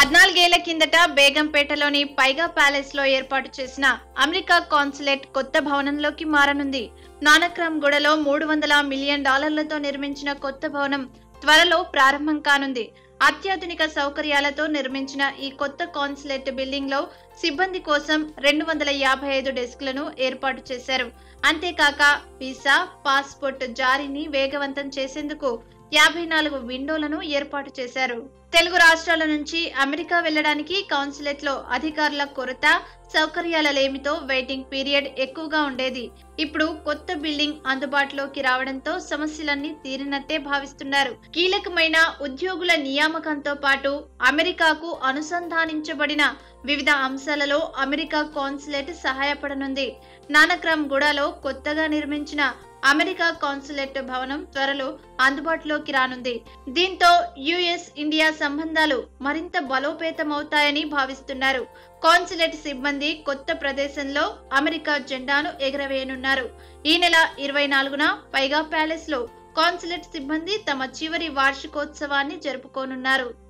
పద్నాలుగేళ్ల కిందట బేగంపేటలోని పైగా ప్యాలెస్ లో ఏర్పాటు చేసిన అమెరికా కాన్సులేట్ కొత్త భవనంలోకి మారనుంది నానక్రామ్ గూడలో మూడు వందల మిలియన్ డాలర్లతో నిర్మించిన కొత్త భవనం త్వరలో ప్రారంభం కానుంది అత్యాధునిక సౌకర్యాలతో నిర్మించిన ఈ కొత్త కాన్సులేట్ బిల్డింగ్ లో సిబ్బంది కోసం రెండు వందల యాభై ఐదు డెస్క్లను ఏర్పాటు చేశారు అంతేకాక వీసా పాస్పోర్ట్ జారీని వేగవంతం చేసేందుకు యాభై నాలుగు విండోలను ఏర్పాటు చేశారు తెలుగు రాష్ట్రాల నుంచి అమెరికా వెళ్లడానికి కాన్సులేట్ లో అధికారుల కొరత సౌకర్యాల లేమితో వెయిటింగ్ పీరియడ్ ఎక్కువగా ఉండేది ఇప్పుడు కొత్త బిల్డింగ్ అందుబాటులోకి రావడంతో సమస్యలన్నీ తీరినట్టే భావిస్తున్నారు కీలకమైన ఉద్యోగుల నియామకంతో పాటు అమెరికాకు అనుసంధానించబడిన వివిధ అంశాలలో అమెరికా కాన్సులేట్ సహాయపడనుంది నానక్రామ్ గూడలో కొత్తగా నిర్మించిన అమెరికా కాన్సులేట్ భవనం త్వరలో అందుబాటులోకి రానుంది దీంతో యుఎస్ ఇండియా సంబంధాలు మరింత బలోపేతమవుతాయని భావిస్తున్నారు కాన్సులేట్ సిబ్బంది కొత్త ప్రదేశంలో అమెరికా జెండాను ఎగరవేయనున్నారు ఈ నెల ఇరవై నాలుగున పైగా ప్యాలెస్ లో కాన్సులేట్ సిబ్బంది తమ చివరి వార్షికోత్సవాన్ని జరుపుకోనున్నారు